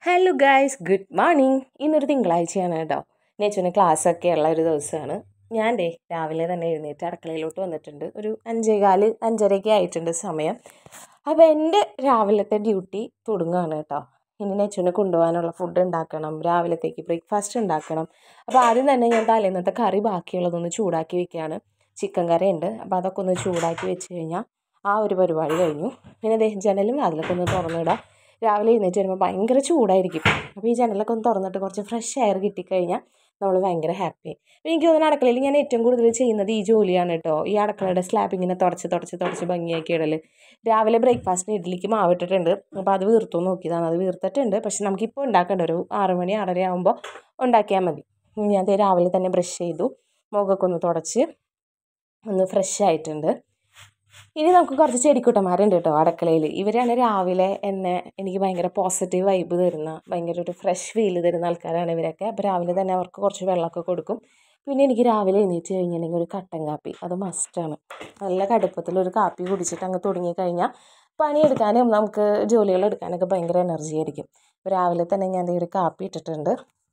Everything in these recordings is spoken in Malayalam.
ഹലോ ഗായ്സ് ഗുഡ് മോർണിംഗ് ഇന്നൊരു തിങ്കളാഴ്ചയാണ് കേട്ടോ നെച്ചുവിന് ക്ലാസ്സൊക്കെ ഉള്ള ഒരു ദിവസമാണ് ഞാൻ ദേ രാവിലെ തന്നെ എഴുന്നേറ്റ് അടുക്കളയിലോട്ട് വന്നിട്ടുണ്ട് ഒരു അഞ്ചേകാല് അഞ്ചരയൊക്കെ ആയിട്ടുണ്ട് സമയം അപ്പോൾ എൻ്റെ രാവിലത്തെ ഡ്യൂട്ടി തുടങ്ങുകയാണ് കേട്ടോ ഇനി നെച്ചുവിനെ കൊണ്ടുപോകാനുള്ള ഫുഡ് ഉണ്ടാക്കണം രാവിലത്തേക്ക് ബ്രേക്ക്ഫാസ്റ്റ് ഉണ്ടാക്കണം അപ്പോൾ ആദ്യം തന്നെ ഞാൻ തലേന്നത്തെ കറി ബാക്കിയുള്ളതൊന്ന് ചൂടാക്കി വെക്കുകയാണ് ചിക്കൻ കറി ഉണ്ട് അപ്പോൾ അതൊക്കെ ഒന്ന് ചൂടാക്കി വെച്ച് കഴിഞ്ഞാൽ ആ ഒരു പരിപാടി കഴിഞ്ഞു പിന്നെ ദേ ജനലും വാതിലൊക്കെ ഒന്ന് തുറന്നിടാം രാവിലെ എഴുന്നേറ്റ് വരുമ്പോൾ ഭയങ്കര ചൂടായിരിക്കും അപ്പോൾ ഈ ജനലൊക്കെ ഒന്ന് തുറന്നിട്ട് കുറച്ച് ഫ്രഷ് എയർ കിട്ടിക്കഴിഞ്ഞാൽ നമ്മൾ ഭയങ്കര ഹാപ്പി അപ്പോൾ എനിക്ക് തോന്നുന്നു അടുക്കളയിൽ ഞാൻ ഏറ്റവും കൂടുതൽ ചെയ്യുന്നത് ഈ ജോലിയാണ് കേട്ടോ ഈ അടുക്കളയുടെ സ്ലാബ് ഇങ്ങനെ തുടച്ച് തുടച്ച് തുടച്ച് ഭംഗിയാക്കി ഇടൽ രാവിലെ ബ്രേക്ക്ഫാസ്റ്റിന് ഇഡ്ഡലിക്ക് മാവിട്ടിട്ടുണ്ട് അപ്പോൾ അത് വീർത്തു നോക്കിയതാണ് അത് വീർത്തിട്ടുണ്ട് പക്ഷെ നമുക്കിപ്പോൾ ഉണ്ടാക്കേണ്ട ഒരു ആറ് മണി ആറര ആകുമ്പോൾ ഉണ്ടാക്കിയാൽ മതി ഞാൻ ദേ രാവിലെ തന്നെ ബ്രഷ് ചെയ്തു മുഖമൊക്കെ ഒന്ന് തുടച്ച് ഒന്ന് ഫ്രഷ് ആയിട്ടുണ്ട് ഇനി നമുക്ക് കുറച്ച് ചെടിക്കുട്ടന്മാരുണ്ട് കേട്ടോ അടുക്കളയിൽ ഇവരാണ് രാവിലെ എന്നെ എനിക്ക് ഭയങ്കര പോസിറ്റീവ് വൈബ് തരുന്ന ഭയങ്കര ഒരു ഫ്രഷ് ഫീൽ തരുന്ന ആൾക്കാരാണ് ഇവരൊക്കെ അപ്പോൾ രാവിലെ തന്നെ അവർക്ക് കുറച്ച് വെള്ളമൊക്കെ കൊടുക്കും പിന്നെ എനിക്ക് രാവിലെ എണീറ്റ് കഴിഞ്ഞിട്ടുണ്ടെങ്കിൽ ഒരു കട്ടൻ കാപ്പി അത് മസ്റ്റാണ് നല്ല കടുപ്പത്തിലൊരു കാപ്പി കുടിച്ചിട്ട് അങ്ങ് തുടങ്ങിക്കഴിഞ്ഞാൽ പണിയെടുക്കാനും നമുക്ക് ജോലികൾ എടുക്കാനൊക്കെ ഭയങ്കര എനർജി ആയിരിക്കും അപ്പോൾ രാവിലെ തന്നെ ഞാൻ ദേ ഒരു കാപ്പി ഇട്ടിട്ടുണ്ട്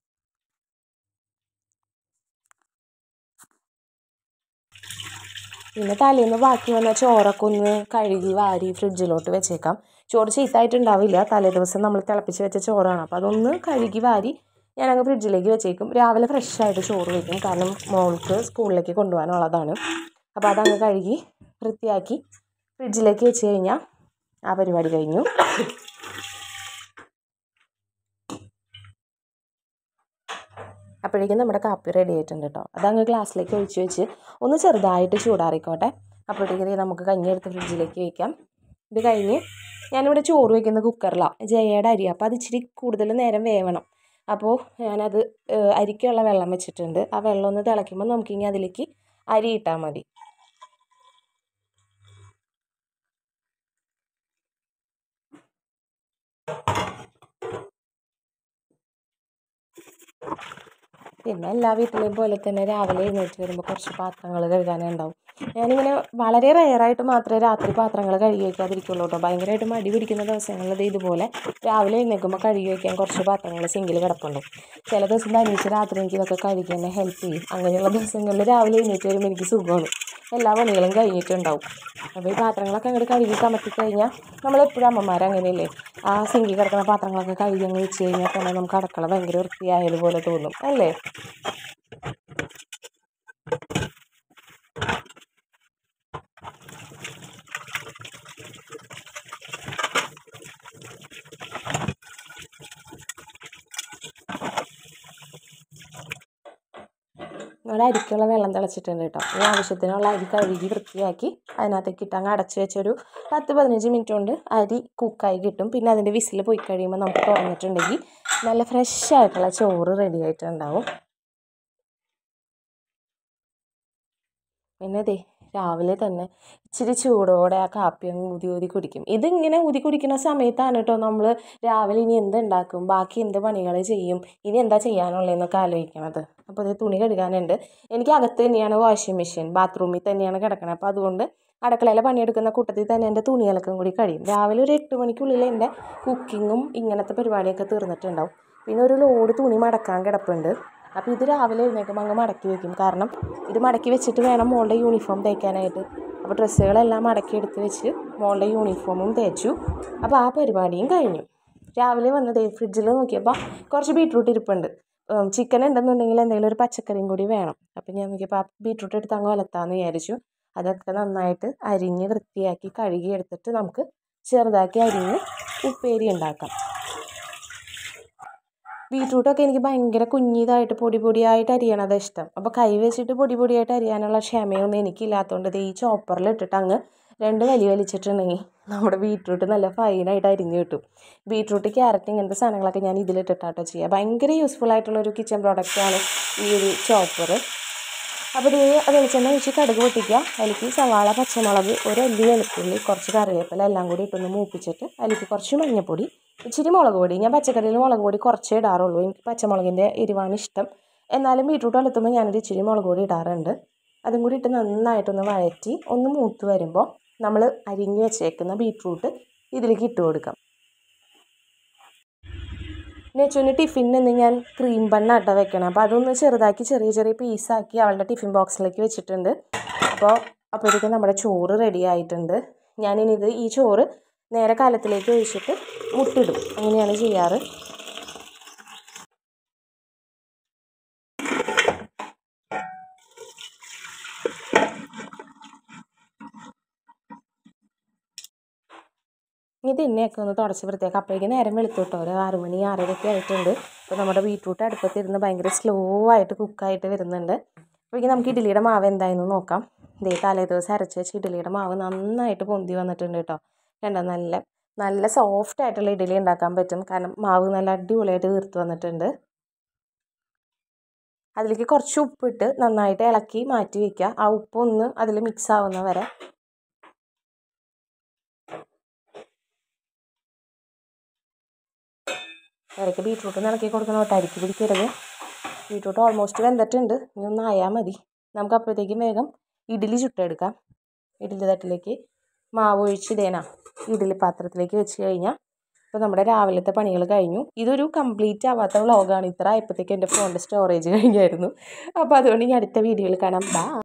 പിന്നെ തലേന്ന് ബാക്കി വന്ന ചോറൊക്കെ ഒന്ന് കഴുകി വാരി ഫ്രിഡ്ജിലോട്ട് വെച്ചേക്കാം ചോറ് ചീത്തായിട്ടുണ്ടാവില്ല തലേ ദിവസം നമ്മൾ തിളപ്പിച്ച് വെച്ച ചോറാണ് അപ്പോൾ അതൊന്ന് കഴുകി വാരി ഞാനങ്ങ് ഫ്രിഡ്ജിലേക്ക് വെച്ചേക്കും രാവിലെ ഫ്രഷ് ആയിട്ട് ചോറ് വയ്ക്കും കാരണം മോൾക്ക് സ്കൂളിലേക്ക് കൊണ്ടുപോകാനുള്ളതാണ് അപ്പോൾ അതങ്ങ് കഴുകി വൃത്തിയാക്കി ഫ്രിഡ്ജിലേക്ക് വെച്ച് കഴിഞ്ഞാൽ ആ പരിപാടി കഴിഞ്ഞു അപ്പോഴേക്കും നമ്മുടെ കാപ്പി റെഡി ആയിട്ടുണ്ട് കേട്ടോ അതങ്ങ് ഗ്ലാസ്സിലേക്ക് ഒഴിച്ച് വെച്ച് ഒന്ന് ചെറുതായിട്ട് ചൂടാറിക്കോട്ടെ അപ്പോഴത്തേക്കും ഇത് നമുക്ക് കഞ്ഞി എടുത്ത് ഫ്രിഡ്ജിലേക്ക് വയ്ക്കാം ഇത് കഴിഞ്ഞ് ഞാനിവിടെ ചോറ് വയ്ക്കുന്ന കുക്കറിലാണ് ജയയുടെ അരി അപ്പോൾ അത് ഇച്ചിരി കൂടുതൽ നേരം വേവണം അപ്പോൾ ഞാനത് അരിക്കുള്ള വെള്ളം വെച്ചിട്ടുണ്ട് ആ വെള്ളം ഒന്ന് തിളയ്ക്കുമ്പോൾ നമുക്കിനി അതിലേക്ക് അരി ഇട്ടാൽ മതി പിന്നെ എല്ലാ വീട്ടിലെയും പോലെ തന്നെ രാവിലെ എഴുന്നേറ്റ് വരുമ്പോൾ കുറച്ച് പാത്രങ്ങൾ കഴുകാനേ ഉണ്ടാവും ഞാനിങ്ങനെ വളരെ റെയറായിട്ട് മാത്രമേ രാത്രി പാത്രങ്ങൾ കഴുകി വയ്ക്കാതിരിക്കുള്ളൂ കേട്ടോ ഭയങ്കരമായിട്ട് മടി പിടിക്കുന്ന ദിവസങ്ങളിൽ ഇതുപോലെ രാവിലെ എഴുന്നേൽക്കുമ്പോൾ കഴുകി വയ്ക്കാൻ കുറച്ച് പാത്രങ്ങൾ സിങ്കിൽ കിടപ്പുണ്ട് ചില ദിവസം തനിച്ച് രാത്രി എനിക്ക് ഇതൊക്കെ കഴുകി എന്നെ ഹെൽപ്പ് ചെയ്യും അങ്ങനെയുള്ള ദിവസങ്ങളിൽ രാവിലെ എഴുന്നേറ്റ് വരുമ്പോൾ എനിക്ക് സുഖമാണ് എല്ലാ പണികളും കഴിഞ്ഞിട്ടുണ്ടാവും അപ്പോൾ ഈ പാത്രങ്ങളൊക്കെ അങ്ങോട്ട് കഴുകി കമത്തി കഴിഞ്ഞാൽ നമ്മളെപ്പോഴും അമ്മമാർ അങ്ങനെയല്ലേ ആ സിങ്കിൽ കിടക്കുന്ന പാത്രങ്ങളൊക്കെ കഴുകി അങ്ങ് വെച്ച് കഴിഞ്ഞാൽ തന്നെ നമുക്ക് അടുക്കള ഭയങ്കര വൃത്തിയായതുപോലെ തോന്നും അല്ലേ ഇവിടെ അരിക്കുള്ള വെള്ളം തിളച്ചിട്ടുണ്ട് കേട്ടോ ഈ ആവശ്യത്തിനുള്ള അരി കഴുകി വൃത്തിയാക്കി അതിനകത്തേക്ക് ഇട്ട് അങ്ങ് അടച്ച് വെച്ചൊരു പത്ത് പതിനഞ്ച് മിനിറ്റ് കൊണ്ട് അരി കുക്കായി കിട്ടും പിന്നെ അതിൻ്റെ വിസിൽ പോയി കഴിയുമ്പോൾ നമുക്ക് തുറന്നിട്ടുണ്ടെങ്കിൽ നല്ല ഫ്രഷ് ആയിട്ടുള്ള ചോറ് റെഡി ആയിട്ടുണ്ടാവും പിന്നെ ദേ രാവിലെ തന്നെ ഇച്ചിരി ചൂടോടെ ആ കാപ്പി അങ്ങ് ഊതി ഊതി കുടിക്കും ഇതിങ്ങനെ ഊതി കുടിക്കുന്ന സമയത്താണ് കേട്ടോ നമ്മൾ രാവിലെ ഇനി എന്തുണ്ടാക്കും ബാക്കി എന്ത് പണികൾ ചെയ്യും ഇനി എന്താ ചെയ്യാനുള്ളതെന്നൊക്കെ ആലോചിക്കണത് അപ്പോൾ ഇത് തുണി കഴുകാനുണ്ട് എനിക്ക് അകത്ത് തന്നെയാണ് വാഷിംഗ് മെഷീൻ ബാത്റൂമിൽ തന്നെയാണ് കിടക്കണത് അപ്പോൾ അതുകൊണ്ട് അടുക്കളയിലെ പണിയെടുക്കുന്ന കൂട്ടത്തിൽ തന്നെ എൻ്റെ തുണികളൊക്കെ കൂടി കഴിയും രാവിലെ ഒരു എട്ട് മണിക്കുള്ളിൽ എൻ്റെ കുക്കിങ്ങും ഇങ്ങനത്തെ പരിപാടിയൊക്കെ തീർന്നിട്ടുണ്ടാവും പിന്നെ ഒരു ലോഡ് തുണി മടക്കാൻ കിടപ്പുണ്ട് അപ്പോൾ ഇത് രാവിലെ എഴുന്നേൽക്കുമ്പോൾ അങ്ങ് മടക്കി വെക്കും കാരണം ഇത് മടക്കി വെച്ചിട്ട് വേണം മോളുടെ യൂണിഫോം തേക്കാനായിട്ട് അപ്പോൾ ഡ്രസ്സുകളെല്ലാം മടക്കി എടുത്ത് വെച്ച് മോളുടെ യൂണിഫോമും തേച്ചു അപ്പോൾ ആ പരിപാടിയും കഴിഞ്ഞു രാവിലെ വന്നത് ഫ്രിഡ്ജിൽ നോക്കിയപ്പോൾ കുറച്ച് ബീട്രൂട്ട് ഇരിപ്പുണ്ട് ചിക്കൻ ഉണ്ടെന്നുണ്ടെങ്കിൽ എന്തെങ്കിലും ഒരു പച്ചക്കറിയും കൂടി വേണം അപ്പോൾ ഞാൻ നോക്കിയപ്പോൾ ആ ബീട്രൂട്ട് എടുത്ത് അങ്ങ് വലത്താമെന്ന് വിചാരിച്ചു അതൊക്കെ നന്നായിട്ട് അരിഞ്ഞ് വൃത്തിയാക്കി കഴുകി എടുത്തിട്ട് നമുക്ക് ചെറുതാക്കി അരിഞ്ഞ് ഉപ്പേരി ഉണ്ടാക്കാം ബീട്രൂട്ടൊക്കെ എനിക്ക് ഭയങ്കര കുഞ്ഞിതായിട്ട് പൊടി പൊടിയായിട്ട് അരിയണത് ഇഷ്ടം അപ്പോൾ കൈ വെച്ചിട്ട് പൊടി പൊടിയായിട്ട് അരിയാനുള്ള ക്ഷമയൊന്നും എനിക്കില്ലാത്തതുകൊണ്ട് ഈ ചോപ്പറിൽ ഇട്ടിട്ട് അങ്ങ് രണ്ട് വലി വലിച്ചിട്ടുണ്ടെങ്കിൽ നമ്മുടെ ബീട്രൂട്ട് നല്ല ഫൈനായിട്ട് അരിഞ്ഞ് കിട്ടും ബീട്രൂട്ട് ക്യാരറ്റ് ഇങ്ങനത്തെ സാധനങ്ങളൊക്കെ ഞാൻ ഇതിലിട്ടിട്ടാട്ടോ ചെയ്യുക ഭയങ്കര യൂസ്ഫുൾ ആയിട്ടുള്ള ഒരു കിച്ചൺ പ്രോഡക്റ്റാണ് ഈ ഒരു ചോപ്പർ അപ്പോൾ ഇത് വെളിച്ചെണ്ണ ഒഴിച്ച് കടുക് പൊട്ടിക്കുക അതിലേക്ക് സവാള പച്ചമുളക് ഒരു അല്ലി വെളുത്തുള്ളി കുറച്ച് കറിവേപ്പില എല്ലാം കൂടി ഇട്ടൊന്ന് മൂപ്പിച്ചിട്ട് അതിലേക്ക് കുറച്ച് മഞ്ഞൾപ്പൊടി ഇച്ചിരി മുളക് പൊടി ഞാൻ പച്ചക്കറിയിൽ മുളക് പൊടി കുറച്ചേ ഇടാറുള്ളൂ എനിക്ക് പച്ചമുളകിൻ്റെ എരിവാണ് ഇഷ്ടം എന്നാലും ബീട്രൂട്ട് വലത്തുമ്പോൾ ഞാനൊരു ഇച്ചിരി മുളക് പൊടി ഇടാറുണ്ട് അതും കൂടി ഇട്ട് നന്നായിട്ടൊന്ന് വഴറ്റി ഒന്ന് മൂത്ത് വരുമ്പോൾ നമ്മൾ അരിഞ്ഞു വെച്ചേക്കുന്ന ബീട്രൂട്ട് ഇതിലേക്ക് ഇട്ട് കൊടുക്കാം നെച്ചുവിന് ടിഫിനിൽ നിന്ന് ഞാൻ ക്രീം ബണ്ണാട്ടോ വെക്കണം അപ്പോൾ അതൊന്ന് ചെറുതാക്കി ചെറിയ ചെറിയ പീസാക്കി അവളുടെ ടിഫിൻ ബോക്സിലേക്ക് വെച്ചിട്ടുണ്ട് അപ്പോൾ അപ്പോഴത്തേക്കും നമ്മുടെ ചോറ് റെഡി ആയിട്ടുണ്ട് ഞാനിനി ഇത് ഈ ചോറ് നേരെ കാലത്തിലേക്ക് ഒഴിച്ചിട്ട് മുട്ടിടും അങ്ങനെയാണ് ചെയ്യാറ് ഇനി തിന്നെയൊക്കെ ഒന്ന് തുടച്ച് വൃത്തിയാക്കാം അപ്പോഴേക്കും നേരം വെളുത്തു കേട്ടോ ഒരു ആറ് മണി ആറരയൊക്കെ ആയിട്ടുണ്ട് അപ്പോൾ നമ്മുടെ ബീട്രൂട്ട് അടുപ്പത്തിരുന്ന് ഭയങ്കര സ്ലോ ആയിട്ട് കുക്കായിട്ട് വരുന്നുണ്ട് അപ്പോഴേക്കും നമുക്ക് ഇഡ്ഡലിയുടെ മാവ് എന്തായെന്ന് നോക്കാം ഇതേ തലേ ദിവസം അരച്ച് വെച്ച് ഇഡ്ഡലിയുടെ മാവ് നന്നായിട്ട് പൊന്തി വന്നിട്ടുണ്ട് കേട്ടോ കണ്ടോ നല്ല നല്ല സോഫ്റ്റ് ആയിട്ടുള്ള ഇഡ്ഡലി ഉണ്ടാക്കാൻ പറ്റും കാരണം മാവ് നല്ല അടിപൊളിയായിട്ട് വീർത്ത് വന്നിട്ടുണ്ട് അതിലേക്ക് കുറച്ച് ഉപ്പിട്ട് നന്നായിട്ട് ഇളക്കി മാറ്റി വയ്ക്കുക ആ ഉപ്പൊന്ന് അതിൽ മിക്സ് ആവുന്ന വരെ ഇടയ്ക്ക് ബീട്രൂട്ട് ഇളക്കി കൊടുക്കണം കേട്ടോ അരിക്ക് പിടിക്കരുത് ബീട്രൂട്ട് ഓൾമോസ്റ്റ് വെന്തിട്ടുണ്ട് ഇനി ഒന്ന് ആയാൽ മതി നമുക്ക് അപ്പോഴത്തേക്കും വേഗം ഇഡ്ഡലി ചുട്ടെടുക്കാം ഇഡ്ഡലി തട്ടിലേക്ക് മാവ് ഒഴിച്ച് ഇതേനാ ഇഡ്ഡലി പാത്രത്തിലേക്ക് വെച്ച് കഴിഞ്ഞാൽ ഇപ്പോൾ നമ്മുടെ രാവിലത്തെ പണികൾ കഴിഞ്ഞു ഇതൊരു കംപ്ലീറ്റ് ആവാത്ത വ്ളോഗാണ് ഇത്ര ആയപ്പോഴത്തേക്ക് എൻ്റെ ഫോണിൻ്റെ സ്റ്റോറേജ് കഴിഞ്ഞായിരുന്നു അപ്പോൾ അതുകൊണ്ട് ഇനി അടുത്ത വീഡിയോയിൽ കാണാം ബാ